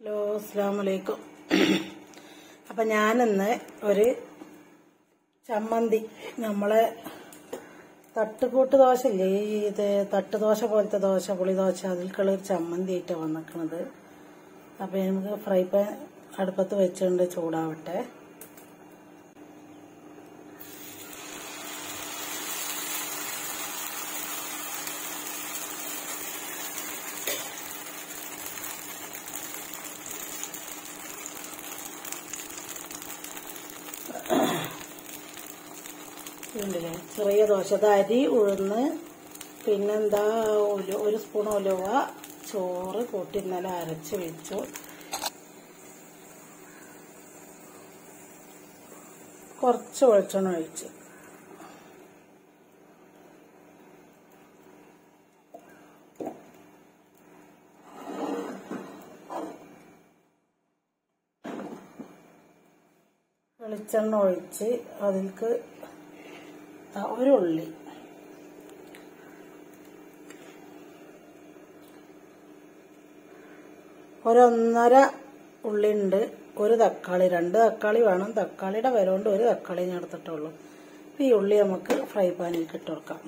hello അസ്സാം വലൈക്കും അപ്പം ഞാനിന്ന് ഒരു ചമ്മന്തി നമ്മളെ തട്ടുകൂട്ട് ദോശ ഇല്ലേ ഈ ഇത് തട്ടുദോശ പോലത്തെ ദോശ പുളിദോശ അതിൽക്കുള്ള ഒരു ചമ്മന്തി ആയിട്ടാണ് വന്നിക്കണത് അപ്പം നമുക്ക് ഫ്രൈ പാൻ അടുപ്പത്ത് വെച്ചുകൊണ്ട് ചൂടാവട്ടെ ഉണ്ടല്ലേ ചെറിയ ദോശ ഇത് അരി ഉഴുന്ന് പിന്നെന്താ ഉലു ഒരു സ്പൂൺ ഉലുവ ചോറ് കൂട്ടി ഇന്നലെ അരച്ച് വെച്ചു കുറച്ച് വെളിച്ചെണ്ണ ഒഴിച്ച് വെളിച്ചെണ്ണ ഒഴിച്ച് അതിലേക്ക് ദാ ഒരു ഉള്ളി ഒരൊന്നര ഉള്ളി ഉണ്ട് ഒരു തക്കാളി രണ്ട് തക്കാളി വേണം തക്കാളിയുടെ വില കൊണ്ട് ഒരു തക്കാളി ഞാൻ എടുത്തിട്ടുള്ളൂ ഈ ഉള്ളി നമുക്ക് ഫ്രൈ പാനിലേക്ക് ഇട്ട് കൊടുക്കാം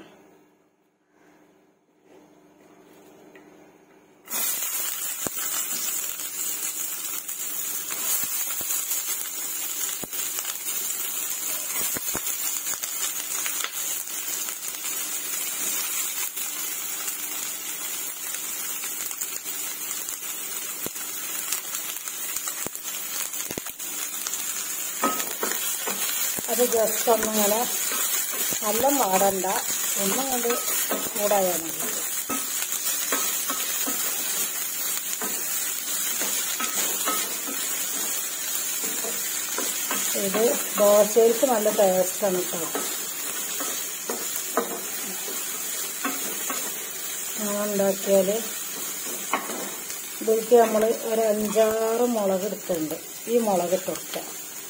അത് ജസ്റ്റ് ഒന്നിങ്ങനെ നല്ല പാടണ്ട ഒന്നും കൊണ്ട് ചൂടായാൽ മതി ഇത് ദോശയിലേക്ക് നല്ല ടേസ്റ്റാണ് കേട്ടോ അങ്ങനെ ഉണ്ടാക്കിയാൽ ഇതിലേക്ക് നമ്മൾ ഒരു അഞ്ചാറ് മുളക് എടുത്തിട്ടുണ്ട് ഈ മുളക് ഇട്ട് കൊടുക്കാം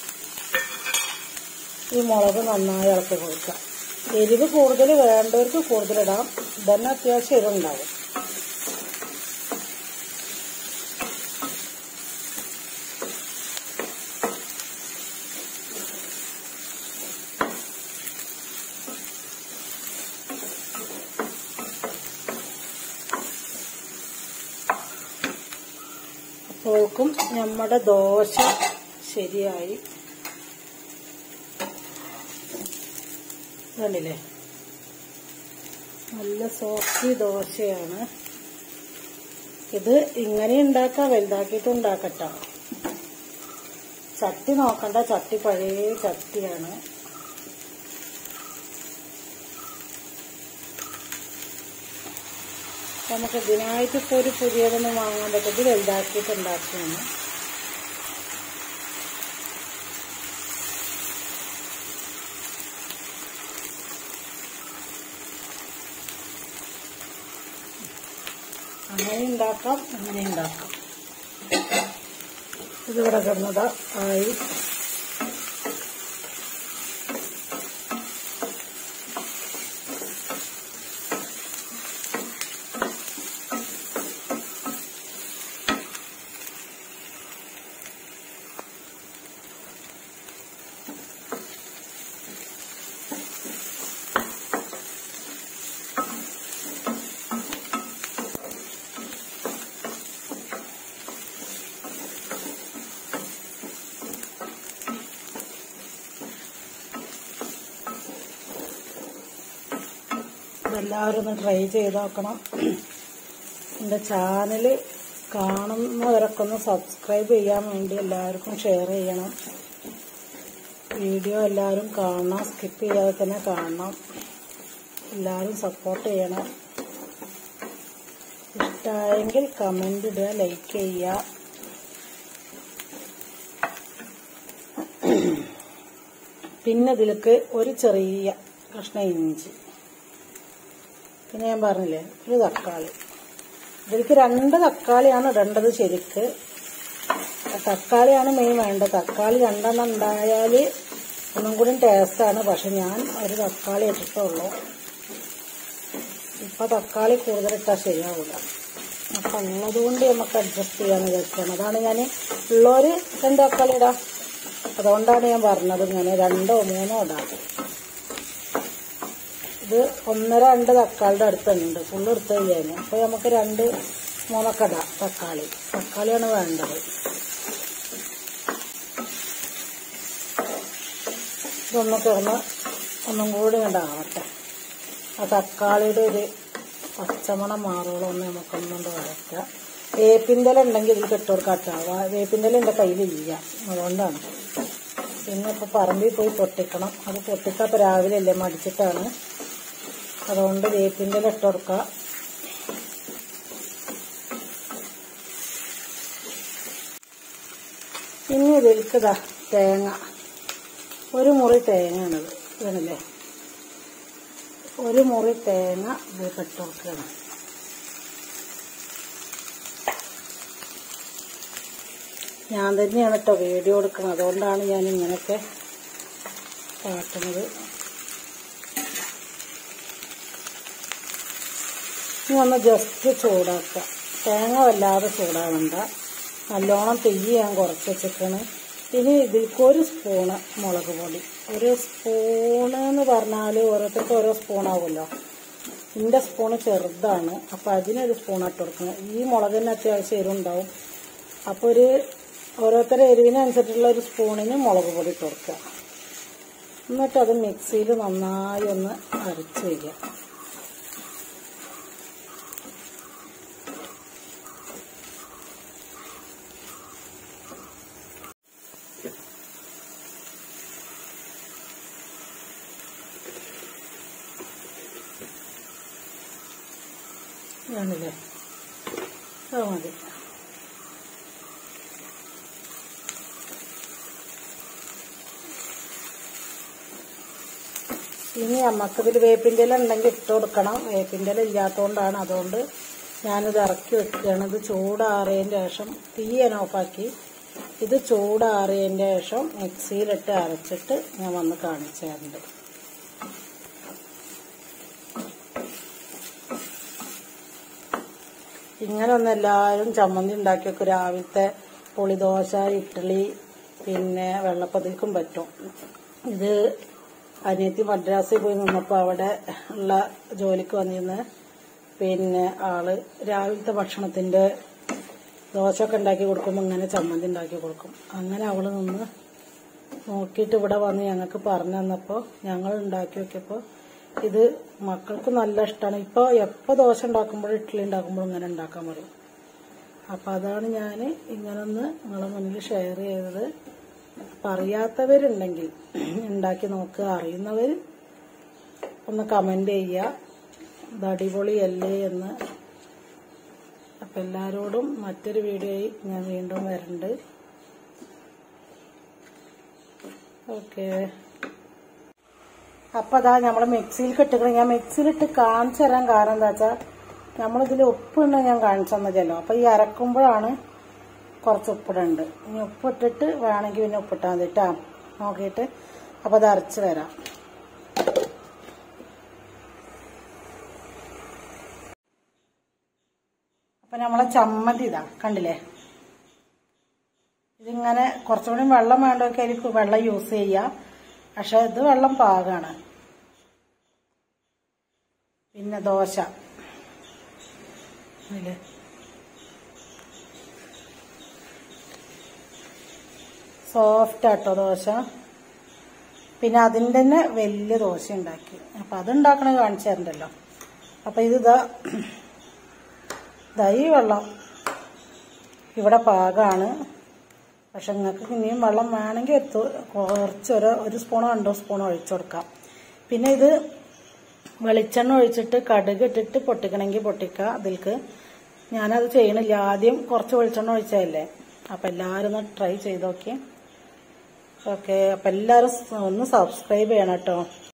ഈ മുളക് നന്നായി ഇളക്കി കൊടുക്കുക എരിവ് കൂടുതൽ വേണ്ടവർക്ക് കൂടുതലിടാം ഇതന്നെ അത്യാവശ്യം എരിവുണ്ടാവും അപ്പോഴേക്കും നമ്മുടെ ദോശ ശരിയായി കണ്ടില്ലേ നല്ല സോഫ്റ്റ് ദോശയാണ് ഇത് ഇങ്ങനെ ഉണ്ടാക്കാം വലുതാക്കിയിട്ട് ഉണ്ടാക്കട്ടോ ചട്ടി നോക്കണ്ട ചട്ടി പഴയ ചട്ടിയാണ് നമുക്ക് ഇതിനായിട്ട് ഇപ്പോൾ ഒരു പുതിയതൊന്നും വാങ്ങാൻ പറ്റും ഇത് വലുതാക്കിയിട്ട് ഉണ്ടാക്കുകയാണ് അങ്ങനെ ഉണ്ടാക്കാം അങ്ങനെ ഉണ്ടാക്കാം ഇതിവിടെ കിടന്നതാ ആയി എല്ലാവരും ഒന്ന് ട്രൈ ചെയ്ത് നോക്കണം എൻ്റെ ചാനൽ കാണുന്നവരൊക്കെ ഒന്ന് സബ്സ്ക്രൈബ് ചെയ്യാൻ വേണ്ടി എല്ലാവർക്കും ഷെയർ ചെയ്യണം വീഡിയോ എല്ലാവരും കാണണം സ്കിപ്പ് ചെയ്യാതെ തന്നെ കാണണം എല്ലാവരും സപ്പോർട്ട് ചെയ്യണം ഇഷ്ടമായെങ്കിൽ കമൻ്റ് ഇടുക ലൈക്ക് ചെയ്യുക പിന്നെ ഇതിലേക്ക് ഒരു ചെറിയ കഷ്ണം ഇഞ്ചി പിന്നെ ഞാൻ പറഞ്ഞില്ലേ ഒരു തക്കാളി ഇതിലേക്ക് രണ്ട് തക്കാളിയാണ് ഇടേണ്ടത് ശരിക്ക് തക്കാളിയാണ് മെയിൻ വേണ്ടത് തക്കാളി രണ്ടെണ്ണം ഉണ്ടായാൽ ഒന്നും കൂടി ടേസ്റ്റാണ് പക്ഷെ ഞാൻ ഒരു തക്കാളി ഇട്ടിട്ടുള്ളൂ ഇപ്പൊ തക്കാളി കൂടുതലിട്ടാൽ ശരിയാവില്ല അപ്പം ഉള്ളത് കൊണ്ട് നമുക്ക് അഡ്ജസ്റ്റ് ചെയ്യാന്ന് വിചാരിക്കണം അതാണ് ഞാൻ ഉള്ളവർ രണ്ട് തക്കാളി ഇടാം അതുകൊണ്ടാണ് ഞാൻ പറഞ്ഞത് ഇങ്ങനെ രണ്ടോ മൂന്നോ ഇടാം ഇത് ഒന്നര രണ്ട് തക്കാളിയുടെ അടുത്തുണ്ട് ഫുള്ള് എടുത്ത് ചെയ്യാൻ അപ്പോൾ നമുക്ക് രണ്ട് മൂന്നൊക്കെ ഇടാം തക്കാളി തക്കാളിയാണ് വേണ്ടത് ഇതൊന്ന് തുറന്ന് ഒന്നും കൂടി ഇങ്ങോട്ടാവട്ടെ ആ തക്കാളിയുടെ ഒരു പച്ചമണം മാറുകളോ ഒന്ന് നമുക്കൊന്നുകൊണ്ട് വരയ്ക്കാം വേപ്പിൻ്റെ ഇല ഉണ്ടെങ്കിൽ ഇതിൽ കെട്ടുകൊടുക്കാട്ടാ വേപ്പിൻ്റെ ഇല എൻ്റെ കയ്യിലില്ല അതുകൊണ്ടാണ് പിന്നെ ഇപ്പോൾ പറമ്പിൽ പോയി പൊട്ടിക്കണം അത് പൊട്ടിക്കാത്ത രാവിലെ അല്ലേ മടിച്ചിട്ടാണ് അതുകൊണ്ട് വേപ്പിൻ്റെ ഇല ഇട്ട് കൊടുക്കുക ഇനി ഇതിലേക്ക് ഇതാ തേങ്ങ ഒരു മുറി തേങ്ങയാണിത് ഇതല്ലേ ഒരു മുറി തേങ്ങ ഇത് ഇട്ട് കൊടുക്കണം ഞാൻ തന്നെയാണ് കേട്ടോ വീഡിയോ എടുക്കുന്നത് അതുകൊണ്ടാണ് ഞാൻ ഇങ്ങനെയൊക്കെ കാട്ടുന്നത് ഇനി ഒന്ന് ജസ്റ്റ് ചൂടാക്കുക തേങ്ങ വല്ലാതെ ചൂടാവണ്ട നല്ലോണം തീ ഞാൻ കുറച്ച് വെച്ചിട്ടാണ് ഇനി ഇതിലേക്ക് ഒരു സ്പൂണ് മുളക് പൊടി ഒരു സ്പൂണ് എന്ന് പറഞ്ഞാൽ ഓരോരുത്തർക്കും ഓരോ സ്പൂണാവുമല്ലോ എൻ്റെ സ്പൂണ് ചെറുതാണ് അപ്പം അതിനൊരു സ്പൂൺ ഇട്ട് കൊടുക്കണം ഈ മുളകിന് അത്യാവശ്യം എരിവുണ്ടാവും അപ്പോൾ ഒരു ഓരോരുത്തരുടെ എരിവിനനുസരിച്ചുള്ള ഒരു സ്പൂണിന് മുളക് പൊടി ഇട്ട് കൊടുക്കുക എന്നിട്ട് അത് മിക്സിയിൽ നന്നായി ഒന്ന് അരച്ച് വരിക ആണല്ലേ അത് മതി ഇനി നമുക്കിതിൽ വേപ്പിൻ്റെ ഇല ഉണ്ടെങ്കിൽ ഇട്ട് കൊടുക്കണം വേപ്പിൻ്റെ ഇല ഇല്ലാത്തതുകൊണ്ടാണ് അതുകൊണ്ട് ഞാനിത് ഇറക്കി വെക്കുകയാണ് ഇത് ചൂടാറിയതിൻ്റെ ശേഷം തീ ഞാൻ ഓഫാക്കി ഇത് ചൂടാറിയതിൻ്റെ ശേഷം മിക്സിയിലിട്ട് അരച്ചിട്ട് ഞാൻ വന്ന് കാണിച്ചു തരുന്നുണ്ട് ഇങ്ങനെ ഒന്ന് എല്ലാവരും ചമ്മന്തി ഉണ്ടാക്കി വെക്കും രാവിലത്തെ പുളിദോശ ഇഡ്ഡലി പിന്നെ വെള്ളപ്പതിക്കും പറ്റും ഇത് അനിയത്തി മദ്രാസിൽ പോയി നിന്നപ്പോൾ അവിടെ ഉള്ള ജോലിക്ക് വന്നിരുന്ന് പിന്നെ ആള് രാവിലത്തെ ഭക്ഷണത്തിന്റെ ദോശ ഒക്കെ ഉണ്ടാക്കി കൊടുക്കുമ്പോൾ ഇങ്ങനെ ചമ്മന്തി ഉണ്ടാക്കി കൊടുക്കും അങ്ങനെ അവള് നിന്ന് നോക്കിയിട്ട് ഇവിടെ വന്ന് ഞങ്ങൾക്ക് പറഞ്ഞു തന്നപ്പോൾ ഞങ്ങൾ ഉണ്ടാക്കി നോക്കിയപ്പോൾ ഇത് മക്കൾക്ക് നല്ല ഇഷ്ടമാണ് ഇപ്പോൾ എപ്പോൾ ദോശ ഉണ്ടാക്കുമ്പോഴും ഇഡ്ഡലി ഉണ്ടാക്കുമ്പോഴും ഇങ്ങനെ ഉണ്ടാക്കാൻ പറയും അപ്പം അതാണ് ഞാൻ ഇങ്ങനൊന്ന് നിങ്ങളെ മുന്നിൽ ഷെയർ ചെയ്തത് അപ്പം അറിയാത്തവരുണ്ടെങ്കിൽ ഉണ്ടാക്കി നോക്കുക അറിയുന്നവർ ഒന്ന് കമന്റ് ചെയ്യുക ഇത് അടിപൊളിയല്ലേ എന്ന് അപ്പം എല്ലാവരോടും മറ്റൊരു വീഡിയോയിൽ ഞാൻ വീണ്ടും വരുന്നുണ്ട് ഓക്കേ അപ്പൊ അതാ നമ്മള് മിക്സിയിൽ ഇട്ടിക്കണം ഞാൻ മിക്സിയിലിട്ട് കാണിച്ചു തരാൻ കാരണം എന്താ വെച്ചാൽ നമ്മളിതിൽ ഉപ്പിടണ ഞാൻ കാണിച്ചു തന്നതല്ലോ അപ്പൊ ഈ അരക്കുമ്പോഴാണ് കുറച്ച് ഉപ്പിടുണ്ട് ഇനി ഉപ്പിട്ടിട്ട് വേണമെങ്കിൽ പിന്നെ ഉപ്പിട്ടാൽ മതി കേട്ടോ നോക്കിയിട്ട് അപ്പൊ അത് അരച്ച് വരാം അപ്പൊ നമ്മളെ ചമ്മന്തി ഇതാ കണ്ടില്ലേ ഇതിങ്ങനെ കുറച്ചുകൂടി വെള്ളം വേണ്ടവർക്ക് അതിൽ വെള്ളം യൂസ് ചെയ്യാം പക്ഷെ ഇത് വെള്ളം പാകാണ് പിന്നെ ദോശ ഇതില് സോഫ്റ്റ് ആട്ടോ ദോശ പിന്നെ അതിൻ്റെ തന്നെ വലിയ ദോശ ഉണ്ടാക്കി അപ്പം അതുണ്ടാക്കണ കാണിച്ചു തരണ്ടല്ലോ അപ്പം ഇത് ഇതാ ഇതാ ഈ വെള്ളം ഇവിടെ പാകാണ് പക്ഷെ നിങ്ങൾക്ക് ഇനിയും വെള്ളം വേണമെങ്കിൽ എത്തു കുറച്ച് ഒരു ഒരു സ്പൂണോ രണ്ടോ സ്പൂണോ ഒഴിച്ചു കൊടുക്കാം പിന്നെ ഇത് വെളിച്ചെണ്ണ ഒഴിച്ചിട്ട് കടുക് ഇട്ടിട്ട് പൊട്ടിക്കണമെങ്കിൽ പൊട്ടിക്കുക അതിൽക്ക് ഞാനത് ചെയ്യണില്ല ആദ്യം കുറച്ച് വെളിച്ചെണ്ണ ഒഴിച്ചതല്ലേ അപ്പം എല്ലാവരും ഒന്ന് ട്രൈ ചെയ്ത് നോക്കി ഓക്കെ അപ്പം എല്ലാവരും ഒന്ന് സബ്സ്ക്രൈബ് ചെയ്യണം കേട്ടോ